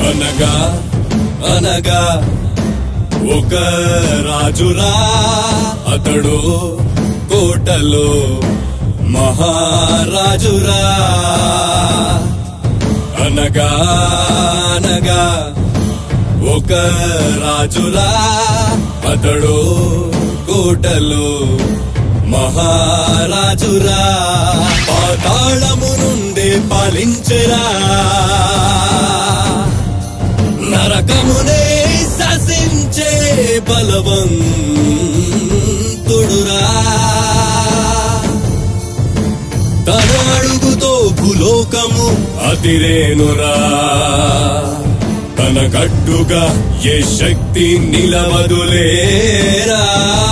అనగా అనగా ఒక రాజురా అతడు కోటలో మహారాజురా అనగా అనగా ఒక రాజురా అతడు కోటలో మహారాజురా పాతాళము నుండి పాలించరా నరకమునే శాసించే బలవంతుడురా తన అడుగుతో భూలోకము అతిరేనురా తన కట్టుగా ఏ శక్తి నిలవదులేరా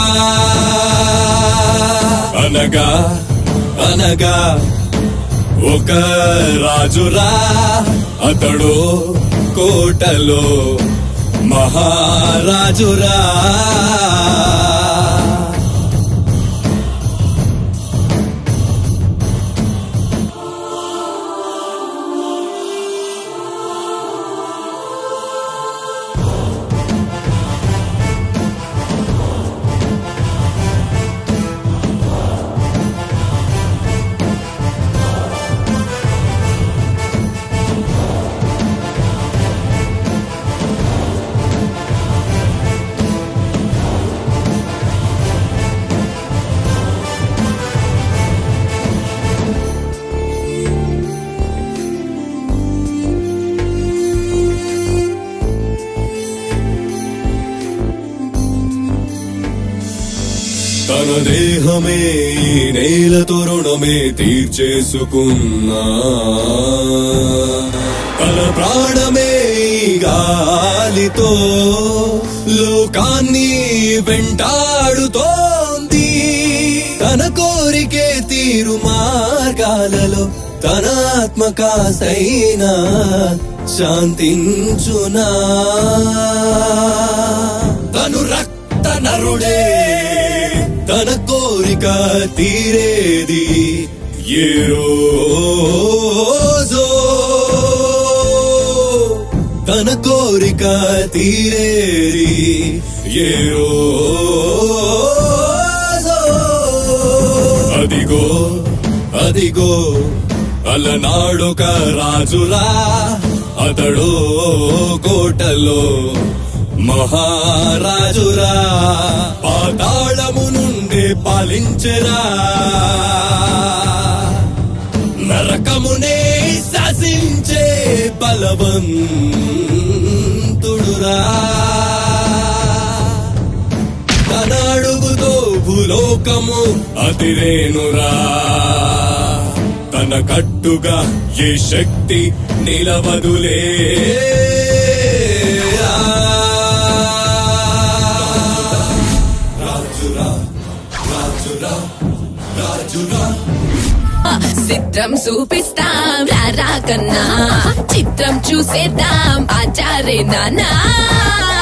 అనగా అనగా ఒక రాజురా అతడు కోటలో మహారాజురా తన దేహమే ఈ నేల తోరణమే తీర్చేసుకున్నా తన ప్రాణమే ఈ గాలితో లోకాన్ని వెంటాడుతోంది తన కోరికే తీరు మార్గాలలో తన ఆత్మకాసైనా శాంతించునా తను రక్త నరుడే తన కోరిక తీరేది ఏ రోజో తన కోరిక తీరేది ఏ రోజో అదిగో అదిగో అలనాడొక రాజురా అతడు కోటలో మహారాజురా పాతాళము నుండి పాలించరా నరకమునే శాసించే బలవంతుడురా తన అడుగుతో భూలోకము అతిరేనురా తన కట్టుగా ఏ శక్తి నిలవదులే రాజురా రాజురా రాజురా చిత్రం చూపిస్తాం రారా కన్నా చిత్రం చూసేద్దాం ఆచారే నానా